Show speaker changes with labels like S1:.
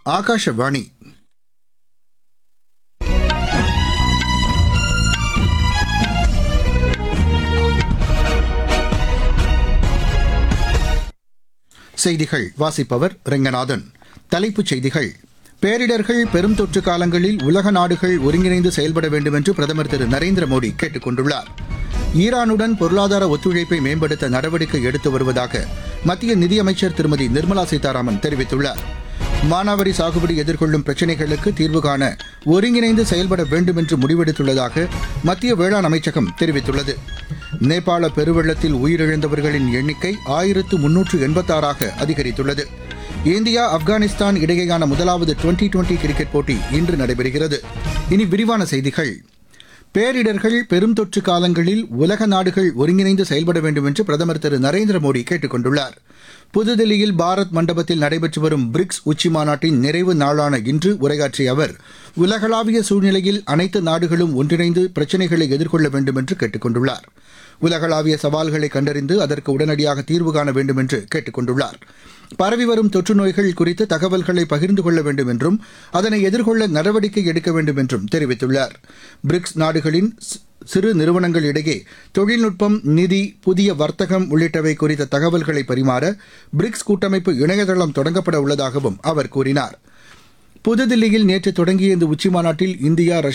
S1: ஆகாஷவாணி செய்திகள் வாசிப்பவர் ரெங்கநாதன் தலைப்புச் செய்திகள் பேரிடர்கள் பெரும் தொற்று காலங்களில் உலக நாடுகள் ஒருங்கிணைந்து செயல்பட வேண்டும் என்று பிரதமர் திரு நரேந்திர மோடி கேட்டுக் கொண்டுள்ளார் ஈரானுடன் பொருளாதார ஒத்துழைப்பை மேம்படுத்த நடவடிக்கை எடுத்து வருவதாக மத்திய நிதியமைச்சர் திருமதி நிர்மலா சீதாராமன் தெரிவித்துள்ளார் மானாவரி சாகுபடி எதிர்கொள்ளும் பிரச்சினைகளுக்கு தீர்வு காண ஒருங்கிணைந்து செயல்பட வேண்டும் என்று முடிவெடுத்துள்ளதாக மத்திய வேளாண் அமைச்சகம் தெரிவித்துள்ளது நேபாள பெருவெள்ளத்தில் உயிரிழந்தவர்களின் எண்ணிக்கை ஆயிரத்து முன்னூற்று எண்பத்தாறாக அதிகரித்துள்ளது இந்தியா ஆப்கானிஸ்தான் இடையேயான முதலாவது டுவெண்டி டுவெண்டி கிரிக்கெட் போட்டி இன்று நடைபெறுகிறது இனி விரிவான செய்திகள் பேரிடர்கள் பெரும் தொற்று காலங்களில் உலக நாடுகள் ஒருங்கிணைந்து செயல்பட வேண்டும் என்று பிரதமர் திரு நரேந்திர மோடி கேட்டுக் கொண்டுள்ளார் புதுதில்லியில் பாரத் மண்டபத்தில் நடைபெற்று வரும் பிரிக்ஸ் உச்சி மாநாட்டின் நிறைவு நாளான இன்று உரையாற்றிய அவர் உலகளாவிய சூழ்நிலையில் அனைத்து நாடுகளும் ஒன்றிணைந்து பிரச்சினைகளை எதிர்கொள்ள வேண்டும் என்று கேட்டுக் கொண்டுள்ளார் உலகளாவிய சவால்களை கண்டறிந்து அதற்கு உடனடியாக தீர்வு காண வேண்டும் என்று கேட்டுக் கொண்டுள்ளார் பரவி வரும் தொற்று நோய்கள் குறித்து தகவல்களை பகிர்ந்து கொள்ள வேண்டும் என்றும் அதனை எதிர்கொள்ள நடவடிக்கை எடுக்க வேண்டும் என்றும் தெரிவித்துள்ளார் பிரிக்ஸ் நாடுகளின் சி- சிறு நிறுவனங்கள் இடையே தொழில்நுட்பம் நிதி புதிய வர்த்தகம் உள்ளிட்டவை குறித்த தகவல்களை பரிமாற பிரிக்ஸ் கூட்டமைப்பு இணையதளம் தொடங்கப்பட உள்ளதாகவும் அவர் கூறினார் புதுதில்லியில் நேற்று தொடங்கிய இந்த உச்சிமாநாட்டில் இந்தியா ரஷ்யா